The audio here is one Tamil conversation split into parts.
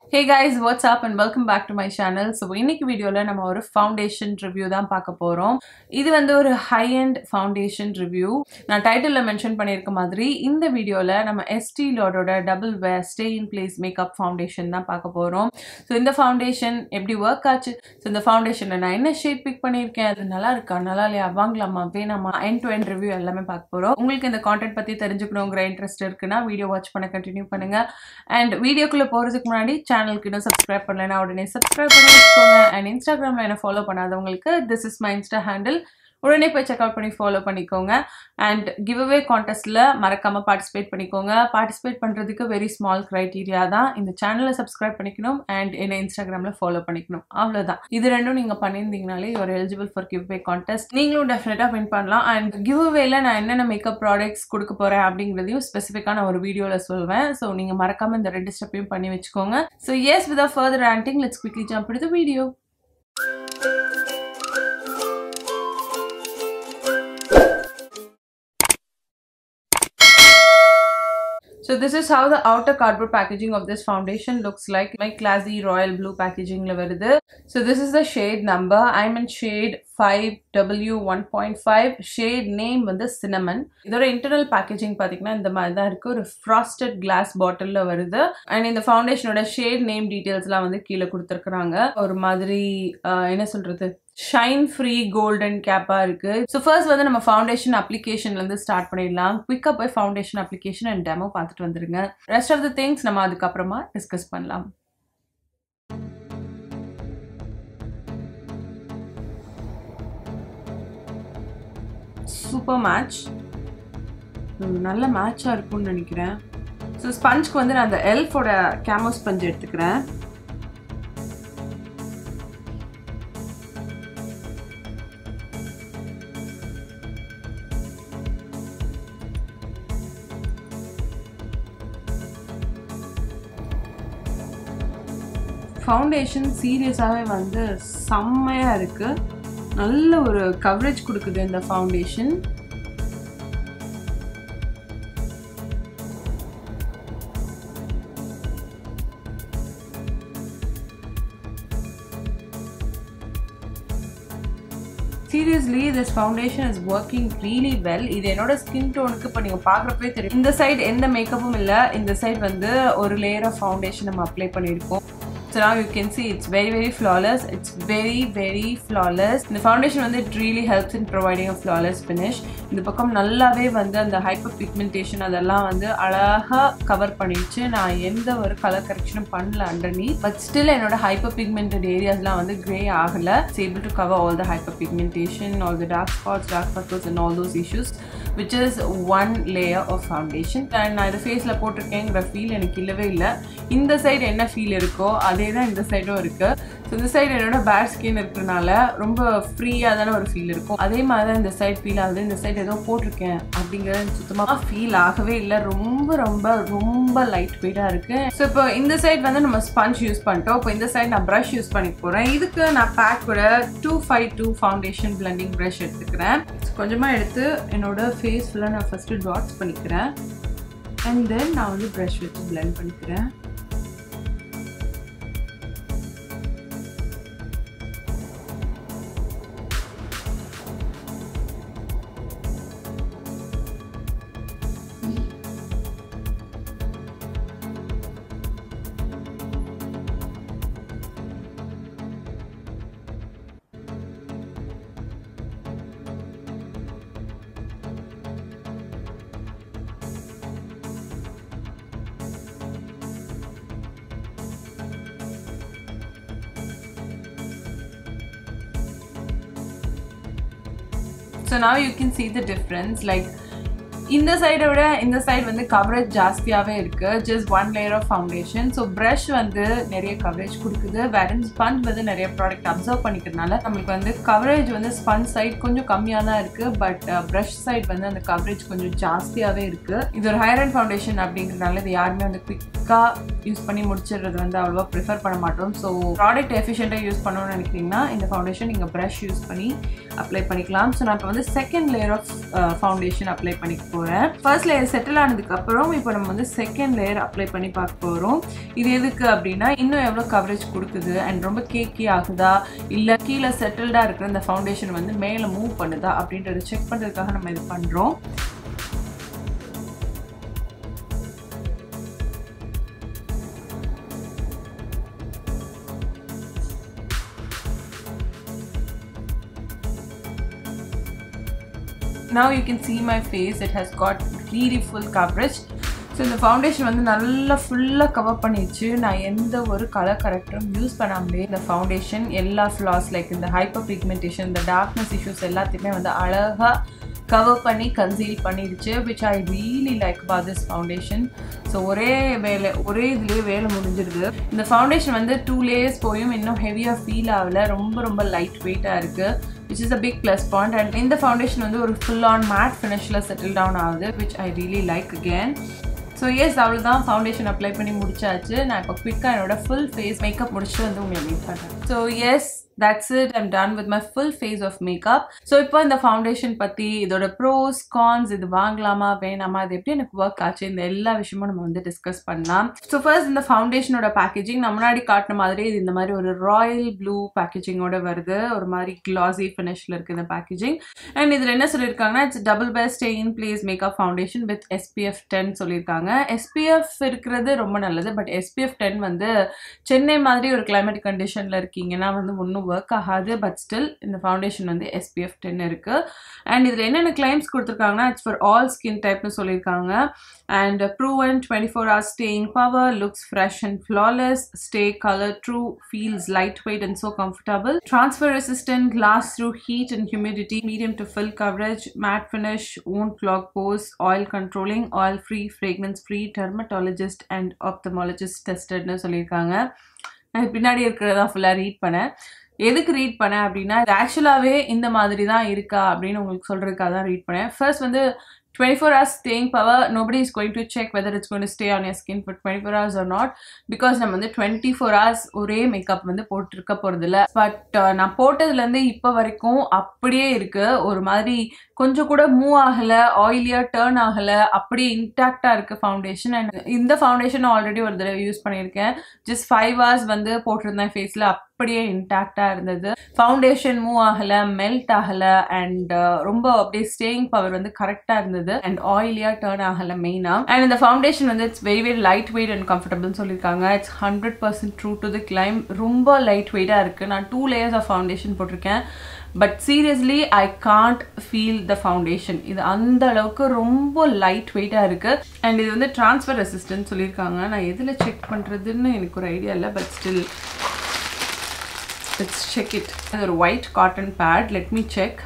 Hey guys what's up and welcome back to my channel so இன்னைக்கு வீடியோவில் நம்ம ஒரு ஃபவுண்டேஷன் ரிவ்யூ தான் பார்க்க போகிறோம் இது வந்து ஒரு ஹை அண்ட் ஃபவுண்டேஷன் ரிவ்யூ நான் டைட்டிலில் மென்ஷன் பண்ணியிருக்க மாதிரி இந்த வீடியோவில் நம்ம எஸ்டி லோடோட double wear stay in place makeup foundation தான் பார்க்க போகிறோம் ஸோ இந்த ஃபவுண்டேஷன் எப்படி ஒர்க் ஆச்சு ஸோ இந்த ஃபவுண்டேஷனில் நான் என்ன ஷேட் பிக் பண்ணியிருக்கேன் அது நல்லா இருக்கா நல்லா இல்லையா வாங்கலாமா வேணாமா என் டு என் ரிவ்யூ எல்லாமே பார்க்க போகிறோம் உங்களுக்கு இந்த கான்டென்ட் பற்றி தெரிஞ்சுக்கணுங்கிற இன்ட்ரெஸ்ட் இருக்குன்னா வீடியோ வாட்ச் பண்ண கண்டினியூ பண்ணுங்கள் அண்ட் வீடியோக்குள்ளே போகிறதுக்கு முன்னாடி சேனலுக்கு இன்னும் சப்ஸ்கிரைப் பண்ணலைன்னா உடனே சப்ஸ்கிரைப் பண்ணி வச்சுக்கோங்க அண்ட் இன்ஸ்டாகிராமில் என்ன ஃபாலோ பண்ணாதவங்களுக்கு this is my insta handle உடனே போய் செக் அவுட் பண்ணி ஃபாலோ பண்ணிக்கோங்க அண்ட் கிவ் அவே கான்டெஸ்ட்டில் மறக்காமல் பார்ட்டிசிபேட் பண்ணிக்கோங்க பார்ட்டிசிபேட் பண்ணுறதுக்கு வெரி ஸ்மால் க்ரைட்டீரியா தான் இந்த சேனலை சப்ஸ்கிரைப் பண்ணிக்கணும் அண்ட் என்னை இன்ஸ்டாகிராமில் ஃபாலோ பண்ணிக்கணும் அவ்வளோதான் இது ரெண்டும் நீங்கள் பண்ணியிருந்தீங்கனாலே ஒரு eligible for giveaway contest நீங்களும் டெஃபினட்டாக வின் பண்ணலாம் அண்ட் கிவ் அவேல நான் என்னென்ன மேக்கப் ப்ராடக்ட்ஸ் கொடுக்க போகிறேன் அப்படிங்கிறதையும் ஸ்பெசிஃபிக்காக நான் ஒரு வீடியோவில் சொல்வேன் ஸோ நீங்கள் மறக்காமல் இந்த ரெண்டு ஸ்டெப்பையும் பண்ணி வச்சுக்கோங்க ஸோ எஸ் வித் ஃபர்தர் ஆண்டிங் let's quickly jump to video So this is how the outer cardboard packaging of this foundation looks like. My classy royal blue packaging la வருது. So this is the shade number. I'm in shade 5W1.5. Shade name வந்து cinnamon. இதோட internal packaging பார்த்தீங்கன்னா இந்த மாதிரி தான் இருக்கு. ஒரு frosted glass bottleல வருது. And இந்த ஃபவுண்டேஷனோட shade name detailsலாம் வந்து கீழே கொடுத்துருக்குறாங்க. ஒரு மாதிரி uh, என்ன சொல்றது ஷைன் ஃப்ரீ கோல்டன் கேப்பாக இருக்குது ஸோ ஃபர்ஸ்ட் வந்து நம்ம ஃபவுண்டேஷன் அப்ளிகேஷன்லேருந்து ஸ்டார்ட் பண்ணிடலாம் குவிக்காக போய் ஃபவுண்டேஷன் அப்ளிகேஷன் அண்ட் டெமோ பார்த்துட்டு வந்துருங்க ரெஸ்ட் ஆஃப் த திங்ஸ் நம்ம அதுக்கப்புறமா டிஸ்கஸ் பண்ணலாம் சூப்பர் மேட்ச் நல்ல மேட்சாக இருக்கும்னு நினைக்கிறேன் ஸோ ஸ்பஞ்ச்க்கு வந்து நான் அந்த எல்ஃபோட கேமோ ஸ்பஞ்ச் எடுத்துக்கிறேன் ஃபவுண்டேஷன் சீரியஸாகவே வந்து செம்மையாக இருக்குது நல்ல ஒரு கவரேஜ் கொடுக்குது இந்த foundation seriously this foundation is working really well இது என்னோட ஸ்கின் டோனுக்கு இப்போ நீங்கள் பார்க்குறப்பே தெரியும் இந்த சைடு எந்த மேக்கப்பும் இல்லை இந்த சைடு வந்து ஒரு லேயர் ஆஃப் ஃபவுண்டேஷன் நம்ம அப்ளை பண்ணியிருக்கோம் So now you can see it's very very flawless. It's very very flawless. இந்த ஃபவுண்டேஷன் வந்து it really helps in providing a flawless finish இந்த பக்கம் நல்லாவே வந்து அந்த ஹைப்பர் பிக்மெண்டேஷன் அதெல்லாம் வந்து அழகாக கவர் பண்ணிடுச்சு நான் எந்த ஒரு கலர் கரெக்ஷனும் பண்ணல அண்டர்னி பட் ஸ்டில் என்னோட ஹைப்பர் பிக்மெண்டட் ஏரியாஸ்லாம் வந்து கிரே ஆகலை it's able to cover all the hyper pigmentation all the dark spots dark circles and all those issues which is one layer of foundation and நான் இதை ஃபேஸில் போட்டிருக்கேங்கிற ஃபீல் எனக்கு இல்லவே இல்லை இந்த சைடு என்ன ஃபீல் இருக்கோ அதே தான் இந்த சைடும் இருக்குது ஸோ இந்த சைடு என்னோட பேட் ஸ்கின் இருக்கிறனால ரொம்ப ஃப்ரீயாக தானே ஒரு ஃபீல் இருக்கும் அதே மாதிரி தான் இந்த சைடு ஃபீல் ஆகுது இந்த சைடு ஏதோ போட்டிருக்கேன் அப்படிங்கிறது சுத்தமாக ஃபீல் ஆகவே இல்லை ரொம்ப ரொம்ப ரொம்ப லைட் வெயிட்டாக இருக்குது ஸோ இப்போ இந்த சைடு வந்து நம்ம ஸ்பஞ்ச் யூஸ் பண்ணிட்டோம் இப்போ இந்த சைடு நான் ப்ரஷ் யூஸ் பண்ணி போகிறேன் இதுக்கு நான் பேக்கோட two five two foundation blending brush எடுத்துக்கிறேன் கொஞ்சமாக எடுத்து என்னோட ஃபேஸ் ஃபுல்லாக நான் ஃபஸ்ட்டு டாட்ஸ் பண்ணிக்கிறேன் அண்ட் தென் நான் வந்து ப்ரஷ் வச்சு பிளெண்ட் பண்ணிக்கிறேன் so now you can see the difference like இந்த சைடை விட இந்த சைடு வந்து கவரேஜ் ஜாஸ்தியாகவே இருக்குது just one layer of foundation so brush வந்து நிறைய கவரேஜ் கொடுக்குது வேற ஸ்பஞ்ச் வந்து நிறைய ப்ராடக்ட் அப்சர்வ் பண்ணிக்கிறதுனால நம்மளுக்கு வந்து கவரேஜ் வந்து ஸ்பஞ்ச் சைட் கொஞ்சம் கம்மியாக தான் இருக்குது பட் ப்ரஷ் சைட் வந்து அந்த கவரேஜ் கொஞ்சம் ஜாஸ்தியாகவே இருக்குது இது ஒரு ஹையர் அண்ட் ஃபவுண்டேஷன் அப்படிங்கிறதுனால இது யாருமே வந்து குவிக்காக யூஸ் பண்ணி முடிச்சிடுறது வந்து அவ்வளோவா ப்ரிஃபர் பண்ண மாட்டோம் ஸோ ப்ராடக்ட் எஃபிஷியண்ட்டாக யூஸ் பண்ணணும்னு நினைக்கிறீங்கன்னா இந்த ஃபவுண்டேஷன் நீங்கள் ப்ரஷ் யூஸ் பண்ணி அப்ளை பண்ணிக்கலாம் ஸோ நான் இப்போ வந்து second layer of foundation apply பண்ணிக்க போகிறேன் ஃபர்ஸ்ட் லேயர் செட்டில் ஆனதுக்கப்புறம் இப்போ நம்ம வந்து செகண்ட் லேயர் அப்ளை பண்ணி பார்க்க போகிறோம் இது எதுக்கு அப்படின்னா இன்னும் எவ்வளோ கவரேஜ் கொடுக்குது அண்ட் ரொம்ப கேக்கி ஆகுதா இல்லை கீழே செட்டில்டாக இருக்கிற இந்த ஃபவுண்டேஷன் வந்து மேலே மூவ் பண்ணுதா அப்படின்றத செக் பண்ணுறதுக்காக நம்ம இது பண்ணுறோம் now you can see my face it has got really full coverage so இந்த ஃபவுண்டேஷன் வந்து நல்லா ஃபுல்லாக கவர் பண்ணிடுச்சு நான் எந்த ஒரு கலர் கரெக்டரும் யூஸ் பண்ணாமலே இந்த ஃபவுண்டேஷன் எல்லா ஃப்ளாஸ் லைக் இந்த ஹைப்பர் பிக்மெண்டேஷன் இந்த டார்க்னஸ் இஷ்யூஸ் எல்லாத்தையுமே வந்து அழகாக கவர் பண்ணி கன்சீல் பண்ணிடுச்சு which I really like about this foundation so ஒரே வேலை ஒரே இதுலேயே வேலை முடிஞ்சிருது இந்த ஃபவுண்டேஷன் வந்து டூ லேயர்ஸ் போயும் இன்னும் ஹெவியாக ஃபீல் ஆகல ரொம்ப ரொம்ப லைட் வெயிட்டாக இருக்குது which is a big plus point and இந்த ஃபவுண்டேஷன் வந்து ஒரு ஃபுல் ஆன் மேட் ஃபினிஷில் செட்டில் டவுன் ஆகுது which I really like again so yes அவ்வளோதான் ஃபவுண்டேஷன் அப்ளை பண்ணி முடிச்சாச்சு நான் இப்போ குவிக்காக என்னோட ஃபுல் ஃபேஸ் மேக்கப் முடிச்சுட்டு வந்து உங்களை மீட் பண்ணுறேன் so yes that's it I'm done with my full face of makeup so இப்போ இந்த ஃபவுண்டேஷன் பற்றி இதோட ப்ரோஸ் கான்ஸ் இது வாங்கலாமா வேணாமா இது எப்படி எனக்கு ஒர்க் ஆச்சு இந்த எல்லா விஷயமும் நம்ம வந்து டிஸ்கஸ் பண்ணலாம் ஸோ ஃபர்ஸ்ட் இந்த ஃபவுண்டேஷனோட பேக்கேஜிங் நம்ம முன்னாடி காட்டின மாதிரி இது இந்த மாதிரி ஒரு ராயல் ப்ளூ பேக்கேஜிங்கோட வருது ஒரு மாதிரி கிளாசி ஃபினிஷில் இருக்குது இந்த பேக்கேஜிங் அண்ட் இதில் என்ன சொல்லியிருக்காங்கன்னா it's double best in place makeup foundation with SPF ten சொல்லியிருக்காங்க எஸ்பிஎஃப் இருக்கிறது ரொம்ப நல்லது பட் எஸ்பிஎஃப் டென் வந்து சென்னை மாதிரி ஒரு கிளைமேட் கண்டிஷனில் இருக்கீங்கன்னா வந்து ஒன்றும் ஒர்க் ஆகாது பட் ஸ்டில் இந்த ஃபவுண்டேஷன் வந்து எஸ்பிஎஃப் டென் இருக்குது அண்ட் இதில் என்னென்ன கிளைம்ஸ் கொடுத்துருக்காங்கன்னா இட்ஸ் ஃபார் ஆல் ஸ்கின் டைப்னு சொல்லியிருக்காங்க and proven twenty four hours staying power looks fresh and flawless stay colour true feels light weight and so comfortable transfer resistant கிளாஸ் through heat and humidity medium to full coverage matte finish won't clog pores oil controlling oil free fragrance free dermatologist and ophthalmologist டெஸ்டட்னு சொல்லியிருக்காங்க நான் பின்னாடி இருக்கிறதா ஃபுல்லாக ரீட் பண்ணேன் எதுக்கு ரீட் பண்ணேன் அப்படின்னா இது ஆக்சுவலாகவே இந்த மாதிரி தான் இருக்கா அப்படின்னு உங்களுக்கு சொல்கிறதுக்காக தான் ரீட் பண்ணேன் ஃபர்ஸ்ட் வந்து twenty four hours staying power nobody is going to check whether it's going to stay on your skin for twenty four hours or not because நம்ம வந்து டுவெண்ட்டி ஃபோர் ஹவர்ஸ் ஒரே மேக்கப் வந்து போட்டிருக்க போகிறதில்ல பட் நான் போட்டதுலேருந்து இப்போ வரைக்கும் அப்படியே இருக்குது ஒரு மாதிரி கொஞ்சம் கூட மூவ் ஆகலை ஆயிலியாக டேர்ன் ஆகலை அப்படியே இன்டாக்டாக இருக்குது ஃபவுண்டேஷன் அண்ட் இந்த ஃபவுண்டேஷன் ஆல்ரெடி ஒரு தடவை யூஸ் பண்ணியிருக்கேன் ஜஸ்ட் ஃபைவ் ஹவர்ஸ் வந்து போட்டிருந்தேன் ஃபேஸில் அப்படியே இன்டாக்டாக இருந்தது ஃபவுண்டேஷன் மூவ் ஆகலை மெல்ட் ஆகலை அண்ட் ரொம்ப அப்படியே ஸ்டேயிங் பவர் வந்து கரெக்டாக இருந்தது அண்ட் ஆயிலியாக டேர்ன் ஆகலை மெயினாக அண்ட் இந்த ஃபவுண்டேஷன் வந்து it's very very light weight and கம்ஃபர்டபுள்னு சொல்லியிருக்காங்க it's hundred percent true to the claim ரொம்ப லைட் வெயிட்டாக இருக்குது நான் டூ லேயர்ஸ் ஆஃப் ஃபவுண்டேஷன் போட்டிருக்கேன் but seriously I can't feel the foundation இது அந்த அளவுக்கு ரொம்ப லைட் வெயிட்டாக இருக்குது அண்ட் இது வந்து ட்ரான்ஸ்ஃபர் ரெசிஸ்டன்ட் சொல்லியிருக்காங்க நான் எதில் செக் பண்ணுறதுன்னு எனக்கு ஒரு ஐடியா இல்லை but still let's check it அது ஒரு white cotton pad let me check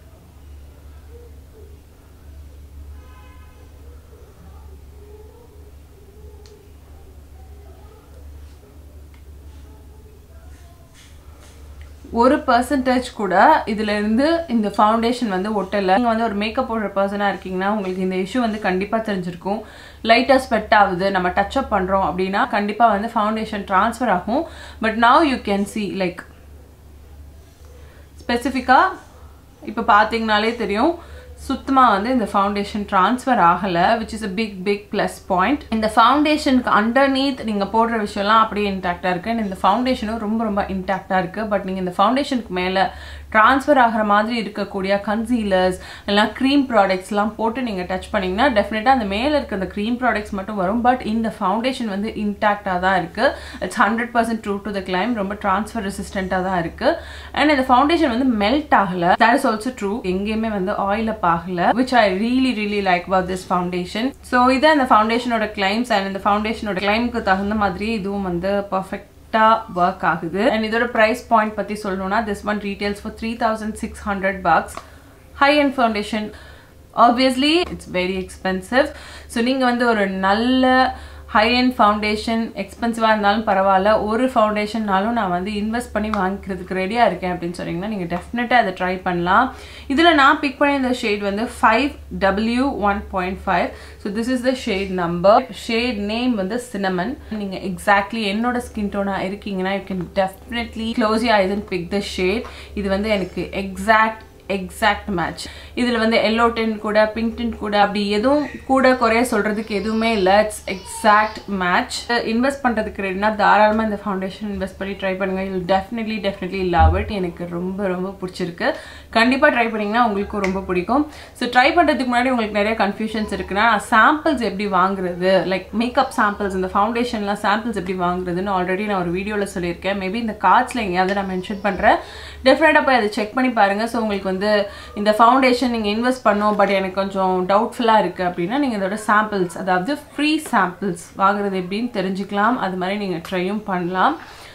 ஒரு பர்சன்டேஜ் கூட இதுல இருந்து இந்த ஃபவுண்டேஷன் வந்து ஒட்டலை நீங்கள் வந்து ஒரு மேக்கப் போடுற பர்சனாக இருக்கீங்கன்னா உங்களுக்கு இந்த இஷ்யூ வந்து கண்டிப்பாக தெரிஞ்சிருக்கும் லைட்டாக ஸ்வெட் ஆகுது நம்ம டச் அப் பண்ணுறோம் அப்படின்னா கண்டிப்பாக வந்து ஃபவுண்டேஷன் ட்ரான்ஸ்ஃபர் ஆகும் but now you can see like ஸ்பெசிஃபிக்காக இப்போ பார்த்தீங்கனாலே தெரியும் சுத்தமாக வந்து இந்த ஃபவுண்டேஷன் ட்ரான்ஸ்ஃபர் ஆகலை which is a big big plus point இந்த ஃபவுண்டேஷனுக்கு அண்டர்நீத் நீங்கள் போடுற விஷயம்லாம் அப்படியே இன்டாக்டாக இருக்குது இந்த ஃபவுண்டேஷனும் ரொம்ப ரொம்ப இன்டாக்டாக இருக்குது பட் நீங்கள் இந்த ஃபவுண்டேஷனுக்கு மேலே ட்ரான்ஸ்ஃபர் ஆகிற மாதிரி இருக்கக்கூடிய கன்சீலர்ஸ் எல்லாம் க்ரீம் ப்ராடக்ட்ஸ்லாம் போட்டு நீங்கள் டச் பண்ணிங்கன்னா டெஃபினட்டாக அந்த மேலே இருக்க அந்த க்ரீம் ப்ராடக்ட்ஸ் மட்டும் வரும் பட் இந்த ஃபவுண்டேஷன் வந்து இன்டாக்டாக தான் இருக்குது it's hundred percent true to the claim ரொம்ப ட்ரான்ஸ்ஃபர் ரெசிஸ்டண்ட்டாக தான் இருக்குது அண்ட் இந்த ஃபவுண்டேஷன் வந்து மெல்ட் ஆகலை தட் இஸ் ஆல்சோ ட்ரூ எங்கேயுமே வந்து ஆயில் அப் ஆகலை which I really really like about this foundation so இதான் இந்த ஃபவுண்டேஷனோட கிளைம்ஸ் அண்ட் இந்த ஃபவுண்டேஷனோட கிளைமுக்கு தகுந்த மாதிரி இதுவும் வந்து பர்ஃபெக்ட் கரெக்டாக ஒர்க் ஆகுது அண்ட் இதோட ப்ரைஸ் பாயிண்ட் பற்றி சொல்லணும்னா this one retails for three thousand six hundred bucks high end foundation obviously it's very expensive so நீங்கள் வந்து ஒரு நல்ல ஹை அண்ட் ஃபவுண்டேஷன் எக்ஸ்பென்சிவாக இருந்தாலும் பரவாயில்ல ஒரு ஃபவுண்டேஷன்னாலும் நான் வந்து இன்வெஸ்ட் பண்ணி வாங்கிக்கிறதுக்கு ரெடியாக இருக்கேன் அப்படின்னு சொன்னீங்கன்னா நீங்கள் டெஃபினட்டாக அதை ட்ரை பண்ணலாம் இதில் நான் பிக் பண்ணியிருந்த ஷேட் வந்து five W one point five so this is the shade number shade name வந்து சினமன் நீங்கள் எக்ஸாக்ட்லி என்னோட ஸ்கின் டோனாக இருக்கீங்கன்னா you can definitely close you eyes and pick the shade இது வந்து எனக்கு எக்ஸாக்ட் எக்ஸாக்ட் மேட்ச் இதில் வந்து எல்லோ டென் கூட பிங்க் டென் கூட அப்படி எதுவும் கூட குறைய சொல்கிறதுக்கு எதுவுமே இல்லை இட்ஸ் எக்ஸாக்ட் மேட்ச் இன்வெஸ்ட் பண்ணுறதுக்கு ரெடினா தாராளமாக இந்த ஃபவுண்டேஷன் இன்வெஸ்ட் பண்ணி ட்ரை பண்ணுங்கள் you definitely definitely love it எனக்கு ரொம்ப ரொம்ப பிடிச்சிருக்கு கண்டிப்பாக ட்ரை பண்ணிங்கன்னா உங்களுக்கும் ரொம்ப பிடிக்கும் ஸோ ட்ரை பண்ணுறதுக்கு முன்னாடி உங்களுக்கு நிறைய கன்ஃபியூஷன்ஸ் இருக்குன்னா சாம்பிள்ஸ் எப்படி வாங்குறது லைக் மேக்கப் சாம்பிள்ஸ் இந்த ஃபவுண்டேஷன்லாம் சாம்பிள்ஸ் எப்படி வாங்குறதுன்னு ஆல்ரெடி நான் ஒரு வீடியோவில் சொல்லியிருக்கேன் மேபி இந்த கார்ட்ஸில் எங்கேயாவது நான் மென்ஷன் பண்ணுறேன் டெஃபினட்டாக போய் அதை செக் பண்ணி பாருங்கள் ஸோ உங்களுக்கு வந்து இந்த ஃபவுண்டேஷன் நீங்கள் இன்வெஸ்ட் பண்ணோம் பட் எனக்கு கொஞ்சம் டவுட்ஃபுல்லாக இருக்குது அப்படின்னா நீங்கள் இதோட சாம்பிள்ஸ் அதாவது ஃப்ரீ சாம்பிள்ஸ் வாங்குறது எப்படின்னு தெரிஞ்சுக்கலாம் அது மாதிரி நீங்கள் ட்ரையும் பண்ணலாம்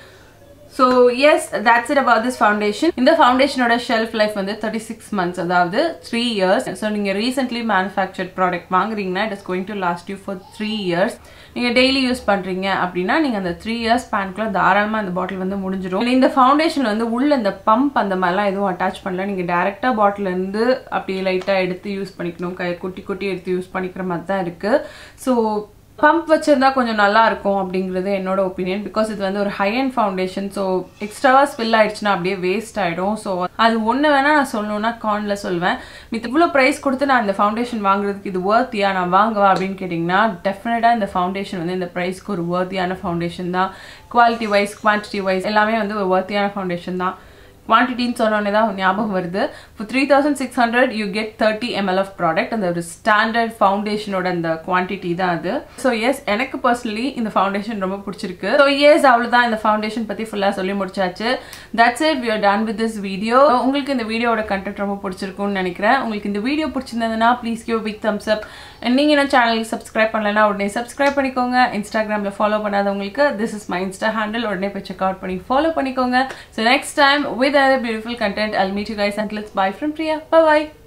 so yes that's it about this foundation இந்த ஃபவுண்டேஷனோட ஷெல்ஃப் லைஃப் வந்து தேர்ட்டி சிக்ஸ் மந்த்ஸ் அதாவது த்ரீ இயர்ஸ் ஸோ நீங்கள் ரீசென்ட்லி மேனுஃபேக்சர்ட் ப்ராடக்ட் வாங்குறீங்கன்னா it is going to last you for three years நீங்கள் டெய்லி யூஸ் பண்ணுறீங்க அப்படின்னா நீங்கள் அந்த த்ரீ இயர்ஸ் பேனுக்குள்ள தாராளமாக அந்த பாட்டில் வந்து முடிஞ்சிடும் இந்த ஃபவுண்டேஷன் வந்து உள்ள இந்த பம்ப் அந்த மாதிரிலாம் எதுவும் அட்டாச் பண்ணல நீங்கள் டேரெக்டாக பாட்டிலேருந்து அப்படி லைட்டாக எடுத்து யூஸ் பண்ணிக்கணும் கை குட்டி குட்டி எடுத்து யூஸ் பண்ணிக்கிற மாதிரி தான் இருக்குது ஸோ பம்ப் வச்சிருந்தா கொஞ்சம் நல்லா இருக்கும் அப்படிங்கிறது என்னோட ஒப்பீனியன் பிகாஸ் இது வந்து ஒரு ஹை அண்ட் ஃபவுண்டேஷன் ஸோ எக்ஸ்ட்ராவாக ஸ்பில் ஆயிடுச்சுன்னா அப்படியே வேஸ்ட் ஆகிடும் ஸோ அது ஒன்று வேணால் நான் சொல்லணும்னா கார்னில் சொல்வேன் மித்த இவ்வளோ ப்ரைஸ் கொடுத்து நான் இந்த ஃபவுண்டேஷன் வாங்குறதுக்கு இது வேர்த்தியா நான் வாங்குவா அப்படின்னு கேட்டிங்கன்னா டெஃபினட்டாக இந்த ஃபவுண்டேஷன் வந்து இந்த ப்ரைஸ்க்கு ஒரு வேர்த்தியான ஃபவுண்டேஷன் தான் குவாலிட்டி வைஸ் குவான்டிட்டி வைஸ் எல்லாமே வந்து ஒரு வேர்த்தியான ஃபவுண்டேஷன் தான் குவான்டிட்டின்னு சொன்னோன்னே தான் ஞாபகம் வருது இப்போ three thousand six hundred you get thirty ml of product அந்த ஒரு ஸ்டாண்டர்ட் ஃபவுண்டேஷனோட அந்த குவான்டிட்டி தான் அது ஸோ எஸ் எனக்கு பர்சனலி இந்த ஃபவுண்டேஷன் ரொம்ப பிடிச்சிருக்கு ஸோ எஸ் அவ்வளோதான் இந்த ஃபவுண்டேஷன் பற்றி ஃபுல்லாக சொல்லி முடிச்சாச்சு that's it we are done with this video உங்களுக்கு இந்த வீடியோட கண்டென்ட் ரொம்ப பிடிச்சிருக்கும்னு நினைக்கிறேன் உங்களுக்கு இந்த வீடியோ பிடிச்சிருந்ததுன்னா please give big thumbs up நீங்கள் என்ன சேனலுக்கு சப்ஸ்கிரைப் பண்ணலன்னா உடனே சப்ஸ்கிரைப் பண்ணிக்கோங்க இன்ஸ்டாகிராமில் ஃபாலோ பண்ணாதவங்களுக்கு this is my insta handle உடனே போய் செக் அவுட் பண்ணி ஃபாலோ பண்ணிக்கோங்க so next time with other beautiful content. I'll meet you guys until it's bye from Priya. Bye bye.